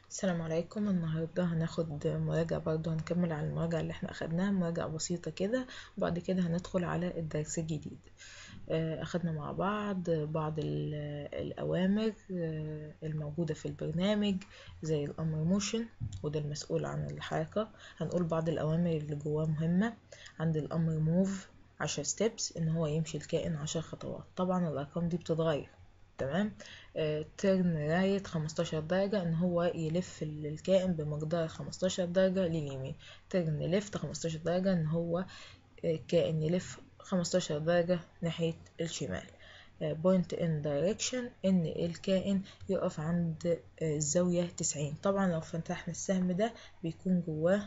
السلام عليكم النهاردة هناخد مراجعة برضه هنكمل على المراجعة اللي احنا اخدناها مراجعة بسيطة كده وبعد كده هندخل على الدرس الجديد آه، اخدنا مع بعض بعض ال- الأوامر آه، الموجودة في البرنامج زي الأمر موشن وده المسؤول عن الحركة هنقول بعض الأوامر اللي جواه مهمة عند الأمر موف عشر ستيبس إن هو يمشي الكائن عشر خطوات طبعا الأرقام دي بتتغير تمام ترن رايت 15 درجة ان هو يلف ال- الكائن بمقدار 15 درجة لليمين ترن ليفت 15 درجة ان هو الكائن يلف 15 درجة ناحية الشمال بوينت ان دايركشن ان الكائن يقف عند آه، الزاوية 90 طبعا لو فتحنا السهم ده بيكون جواه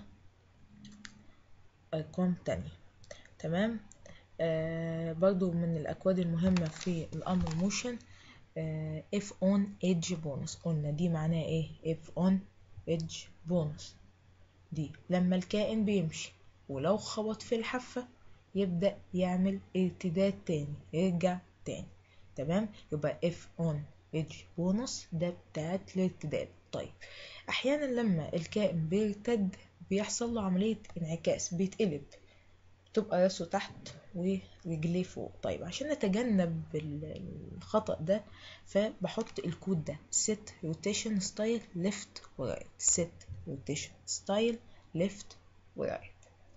ارقام تانية تمام آه برضو من الاكواد المهمة في الامر موشن آه if on edge bonus قلنا دي معناها ايه if on edge bonus دي لما الكائن بيمشي ولو خبط في الحافة يبدأ يعمل ارتداد تاني يرجع تاني تمام يبقى if on edge bonus ده بتاعت الارتداد طيب احيانا لما الكائن بيرتد بيحصل له عملية انعكاس بيتقلب تبقى راسه تحت ورجليه فوق طيب عشان نتجنب ال- الخطأ ده فبحط الكود ده set rotation style left و right set rotation style left و right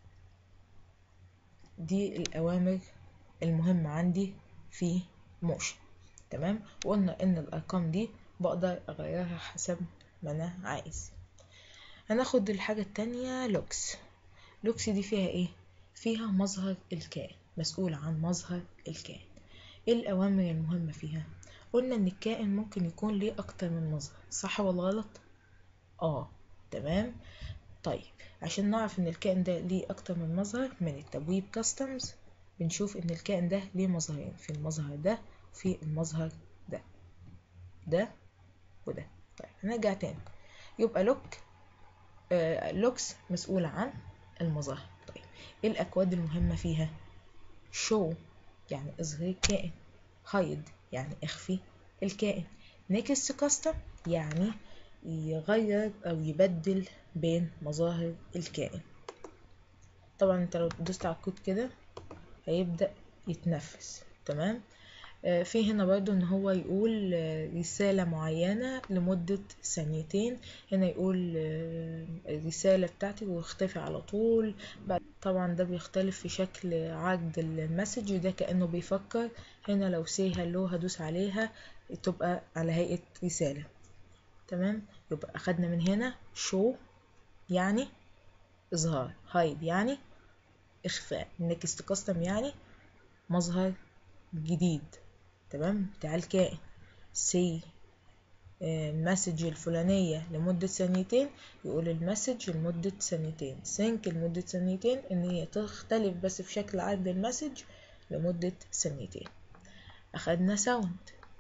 دي الأوامر المهمة عندي في موشن تمام وقلنا إن الأرقام دي بقدر أغيرها حسب ما أنا عايز هناخد الحاجة التانية لوكس لوكس دي فيها ايه فيها مظهر الكائن مسؤول عن مظهر الكائن ايه الاوامر المهمة فيها قلنا ان الكائن ممكن يكون ليه اكتر من مظهر صح ولا غلط اه تمام طيب عشان نعرف ان الكائن ده ليه اكتر من مظهر من التبويب كاستمز بنشوف ان الكائن ده ليه مظهرين في المظهر ده وفي المظهر ده ده وده طيب هنرجع تاني يبقى لوك آه، لوكس مسؤولة عن المظاهر طيب ايه الأكواد المهمة فيها show يعني اظهر الكائن hide يعني اخفي الكائن next custom يعني يغير أو يبدل بين مظاهر الكائن طبعا انت لو دوست على الكود كده هيبدأ يتنفس تمام آه، في هنا برضو ان هو يقول آه، رسالة معينة لمدة ثانيتين هنا يقول آه، الرسالة بتاعتي ويختفي على طول بعد- طبعا ده بيختلف في شكل عرض المسج وده كأنه بيفكر هنا لو سي هلو هدوس عليها تبقى على هيئة رسالة تمام يبقى أخدنا من هنا شو يعني إظهار هايد يعني إخفاء نكست كاستم يعني مظهر جديد تمام بتاع الكائن سي المسج الفلانية لمدة ثانيتين يقول المسج لمدة ثانيتين سينك لمدة ثانيتين ان هي تختلف بس في شكل عرض المسج لمدة ثانيتين اخدنا ساوند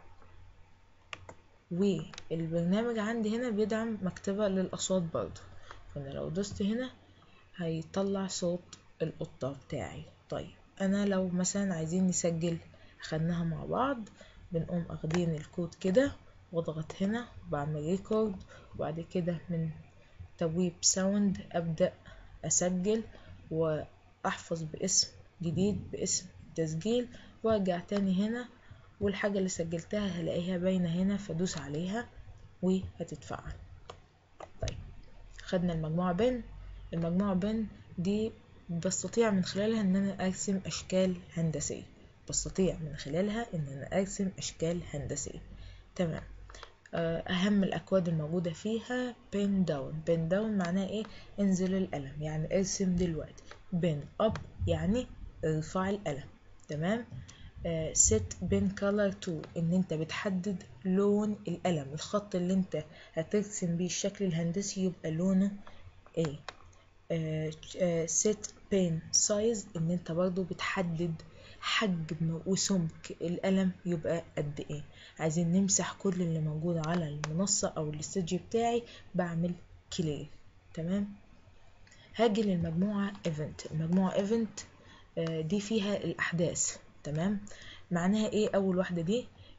والبرنامج عندي هنا بيدعم مكتبة للأصوات برضو فأنا لو دوست هنا هيطلع صوت القطة بتاعي طيب أنا لو مثلا عايزين نسجل أخدناها مع بعض بنقوم أخدين الكود كده واضغط هنا وبعمل ريكورد وبعد كده من تبويب ساوند أبدأ أسجل وأحفظ باسم جديد باسم تسجيل وارجع تاني هنا والحاجة اللي سجلتها هلاقيها باينة هنا فدوس عليها وهتتفعل طيب خدنا المجموعة بن المجموعة بن دي بستطيع من خلالها ان انا ارسم اشكال هندسية بستطيع من خلالها ان انا ارسم اشكال هندسية تمام آه، اهم الاكواد الموجودة فيها بين داون بين داون معناه ايه انزل القلم يعني ارسم دلوقتي بين اب يعني ارفع القلم تمام set بين color to ان انت بتحدد لون القلم الخط اللي انت هترسم بيه الشكل الهندسي يبقى لونه ايه آه، آه، set pen size ان انت برضو بتحدد حجم وسمك القلم يبقى قد ايه عايزين نمسح كل اللي موجود على المنصة او الاستوديو بتاعي بعمل كلير تمام هاجي للمجموعة event المجموعة event آه، دي فيها الأحداث تمام معناها ايه أول واحدة دي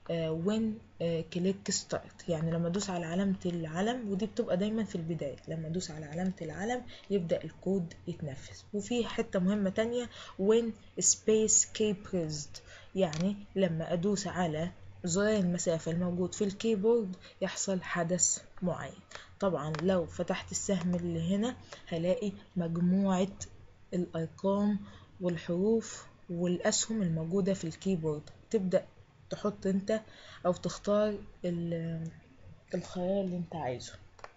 وين كليك ستارت يعني لما ادوس على علامة العلم ودي بتبقى دايما في البداية لما ادوس على علامة العلم يبدأ الكود يتنفذ وفي حتة مهمة تانية when space key pressed يعني لما ادوس على زرار المسافة الموجود في الكيبورد يحصل حدث معين طبعا لو فتحت السهم اللي هنا هلاقي مجموعة الأرقام والحروف والأسهم الموجودة في الكيبورد تبدأ تحط انت او تختار الخيار اللي انت عايزه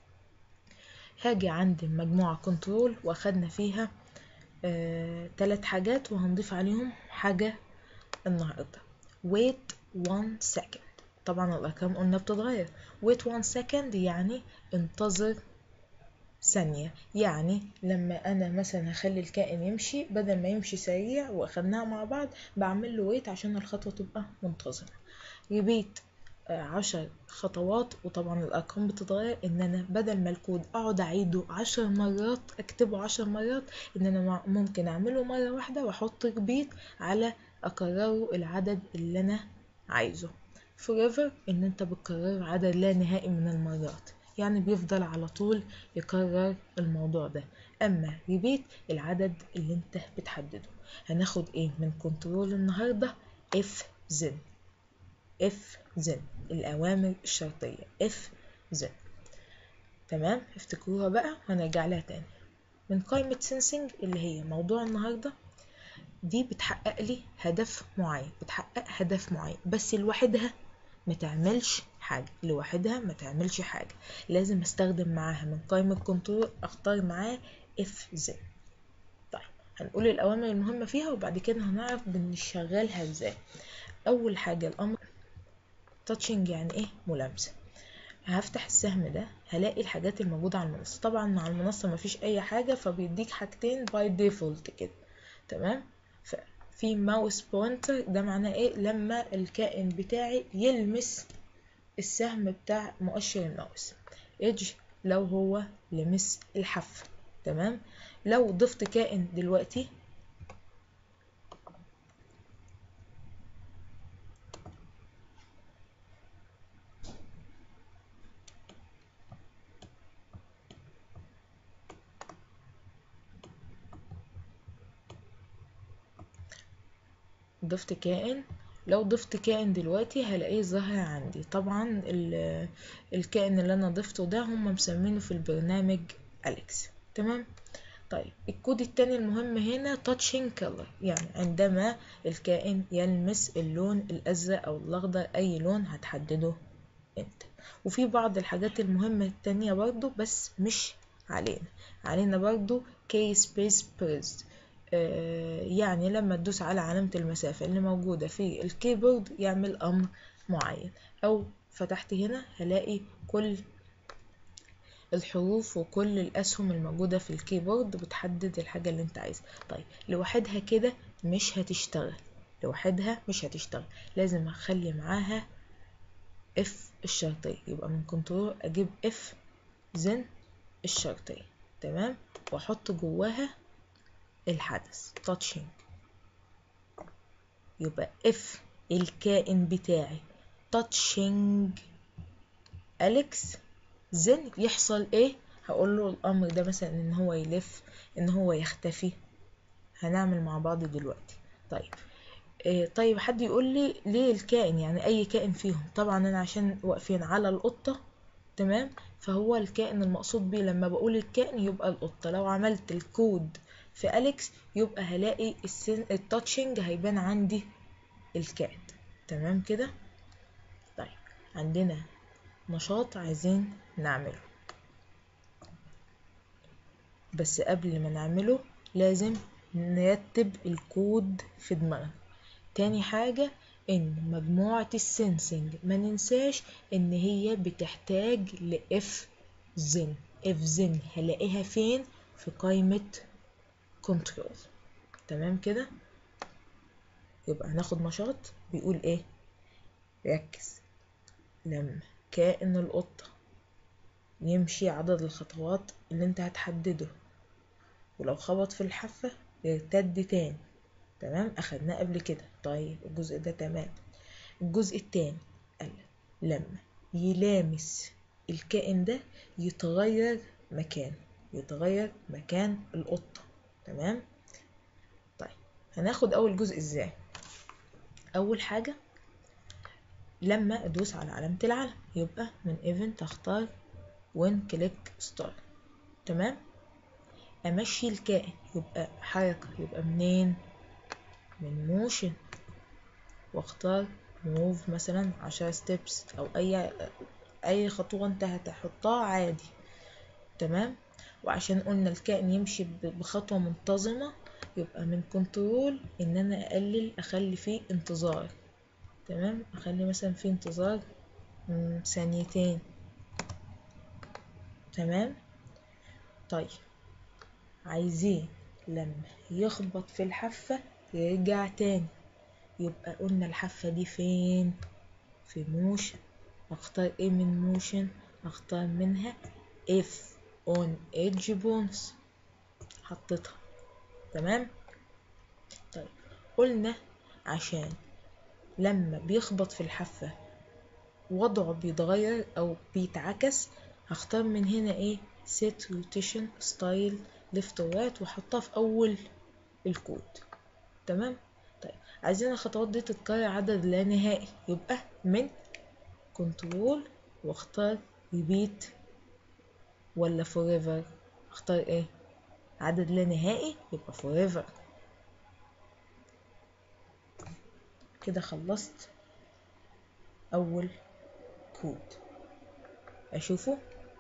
هاجي عند مجموعة كنترول واخدنا فيها آه، تلات حاجات وهنضيف عليهم حاجة النهاردة wait one second طبعا الأرقام قلنا بتتغير wait one second يعني انتظر ثانية يعني لما أنا مثلا هخلي الكائن يمشي بدل ما يمشي سريع وأخدناها مع بعض بعمل له ويت عشان الخطوة تبقى منتظمة ريبيت عشر خطوات وطبعا الأرقام بتتغير إن أنا بدل ما الكود أقعد أعيده عشر مرات أكتبه عشر مرات إن أنا ممكن أعمله مرة واحدة وأحط ريبيت على أكرره العدد اللي أنا عايزه forever إن أنت بتكرره عدد لا نهائي من المرات يعني بيفضل على طول يكرر الموضوع ده اما ريبيت العدد اللي انت بتحدده هناخد ايه من كنترول النهارده اف زن اف زن الاوامر الشرطيه اف زن تمام افتكروها بقى هنرجع لها تاني من قائمة سنسنج اللي هي موضوع النهاردة دي بتحقق لي هدف معين بتحقق هدف معين بس لوحدها ما تعملش حاجة لوحدها ما تعملش حاجة لازم استخدم معاها من قائمة كنترول اختار معاه اف زد طيب هنقول الاوامر المهمة فيها وبعد كده هنعرف بنشغلها ازاي اول حاجة الامر تاتشنج يعني ايه ملامسة هفتح السهم ده هلاقي الحاجات الموجودة على المنصة طبعا مع المنصة مفيش اي حاجة فبيديك حاجتين باي ديفولت كده تمام في ماوس بوينتر ده معناه ايه لما الكائن بتاعي يلمس السهم بتاع مؤشر الماوس ايدج لو هو لمس الحافة تمام لو ضفت كائن دلوقتي ضفت كائن لو ضفت كائن دلوقتي هلاقيه ظاهر عندي طبعا الكائن اللي انا ضفته ده هم مسمينه في البرنامج أليكس تمام طيب الكود التاني المهم هنا touching color يعني عندما الكائن يلمس اللون الأزرق أو الأخضر أي لون هتحدده انت وفي بعض الحاجات المهمة التانية برضو بس مش علينا علينا برضو key space pressed آه، يعني لما تدوس على علامة المسافة اللي موجودة في الكيبورد يعمل أمر معين أو فتحت هنا هلاقي كل الحروف وكل الأسهم الموجودة في الكيبورد بتحدد الحاجة اللي انت عايزها طيب لوحدها كده مش هتشتغل لوحدها مش هتشتغل لازم اخلي معاها اف الشرطية يبقى من كنترول اجيب اف زن الشرطية تمام واحط جواها الحدث touching يبقى if الكائن بتاعي touching أليكس زين يحصل ايه هقول له الامر ده مثلا ان هو يلف ان هو يختفي هنعمل مع بعض دلوقتي طيب إيه طيب حد يقول لي ليه الكائن يعني اي كائن فيهم طبعا انا عشان واقفين على القطة تمام فهو الكائن المقصود بيه لما بقول الكائن يبقى القطة لو عملت الكود في أليكس يبقى هلاقي السن التاتشنج هيبان عندي الكائن تمام كده طيب عندنا نشاط عايزين نعمله بس قبل ما نعمله لازم نرتب الكود في دماغنا تاني حاجة ان مجموعة السنسنج ما ننساش ان هي بتحتاج لاف زن اف زن هلاقيها فين في قائمة كنترول تمام كده يبقى هناخد نشاط بيقول ايه ركز لما كائن القطة يمشي عدد الخطوات اللي انت هتحدده ولو خبط في الحافة يرتد تاني تمام اخدناه قبل كده طيب الجزء ده تمام الجزء التاني لما يلامس الكائن ده يتغير مكان يتغير مكان القطة تمام طيب هناخد أول جزء ازاي أول حاجة لما أدوس على علامة العلم يبقى من ايفنت اختار وين كليك ستار تمام امشي الكائن يبقى حركة يبقى منين من موشن واختار موف مثلا عشرة ستيبس او اي اي خطوة انت هتحطها عادي تمام وعشان قلنا الكائن يمشي بخطوة منتظمة يبقى من كنترول ان انا اقلل اخلي فيه انتظار تمام اخلي مثلا فيه انتظار ثانيتين تمام طيب عايزين لما يخبط في الحافة يرجع تاني يبقى قلنا الحافة دي فين في موشن اختار ايه من موشن اختار منها اف اون ايدج بونس حطيتها تمام طيب قلنا عشان لما بيخبط في الحافة وضعه بيتغير او بيتعكس هختار من هنا ايه set rotation style left or right واحطها في اول الكود تمام طيب عايزين الخطوات دي تتكرر عدد لا نهائي يبقى من كنترول واختار repeat ولا forever اختار ايه عدد لا نهائي يبقى forever كده خلصت اول كود اشوفه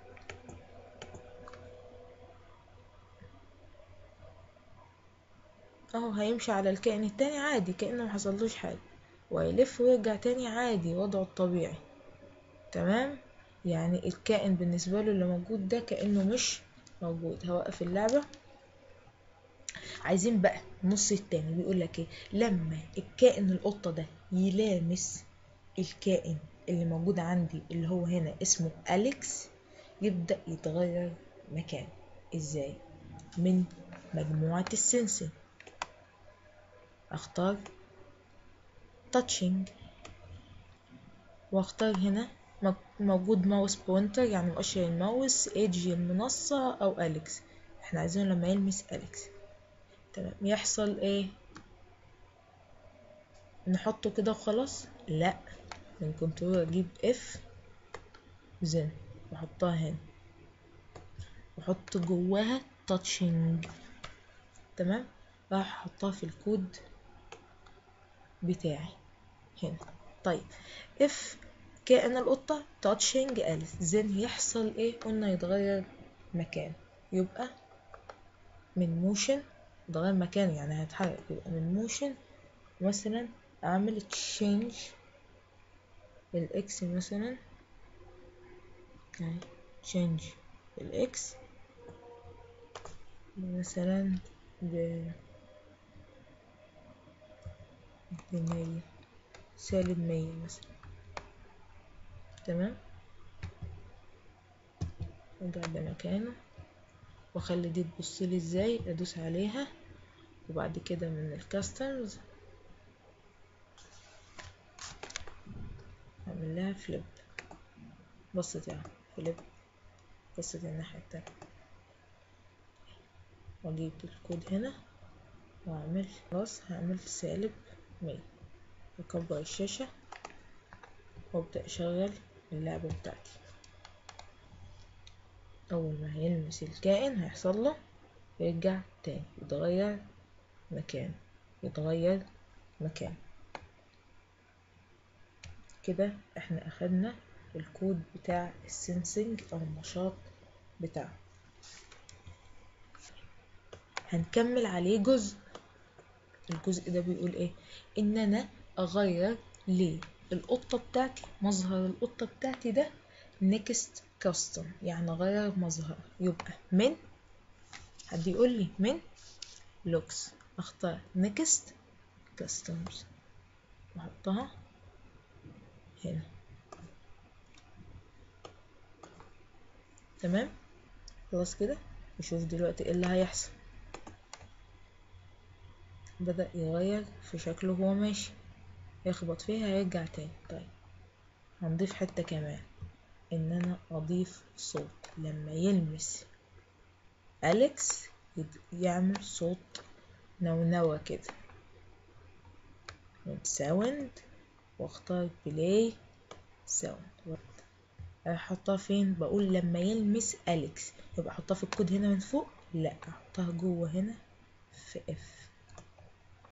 اهو هيمشي على الكائن التاني عادي كأنه محصلوش حاجة ويلف ويرجع تاني عادي وضعه الطبيعي تمام يعني الكائن بالنسبة له اللي موجود ده كأنه مش موجود هوقف اللعبة عايزين بقى النص التاني بيقول لك ايه لما الكائن القطة ده يلامس الكائن اللي موجود عندي اللي هو هنا اسمه أليكس يبدأ يتغير مكان ازاي من مجموعة السنسن اختار touching واختار هنا موجود ماوس بوينتر يعني مؤشر الماوس ايدج المنصة او اليكس احنا عايزين لما يلمس اليكس تمام يحصل ايه نحطه كده وخلاص لا من كنترول اجيب اف زين واحطها هنا واحط جواها تاتشنج تمام راح احطها في الكود بتاعي هنا طيب اف كائن القطة تاتشنج ألف زين يحصل ايه قلنا يتغير مكان يبقى من موشن يتغير مكان يعني هيتحرك يبقى من موشن مثلا اعمل تشينج الاكس مثلا تشينج الاكس مثلا ب بمية سالب مية مثلا تمام ارجع لمكانه واخلي دي تبصلي ازاي ادوس عليها وبعد كده من الكاستمز اعمل لها فليب بصت يعني فليب بصت الناحية التانية واجيب الكود هنا واعمل خلاص هعمل سالب مية اكبر الشاشة وابدأ اشغل اللعبة بتاعتي اول ما هيلمس الكائن هيحصل له يرجع تاني يتغير مكان يتغير مكان كده احنا اخدنا الكود بتاع السنسنج او النشاط بتاعه هنكمل عليه جزء الجزء ده بيقول ايه ان انا اغير للقطة بتاعتي مظهر القطة بتاعتي ده نيكست كاستم يعني اغير مظهر يبقى من حد يقول لي من لوكس اختار نيكست كاستمز واحطها هنا تمام خلاص كده نشوف دلوقتي ايه اللي هيحصل بدأ يغير في شكله وهو ماشي يخبط فيها هيرجع تاني طيب هنضيف حتة كمان ان انا اضيف صوت لما يلمس أليكس يعمل صوت نونوة كده ساوند واختار بلاي ساوند احطها فين بقول لما يلمس أليكس يبقى احطها في الكود هنا من فوق لا احطها جوه هنا في اف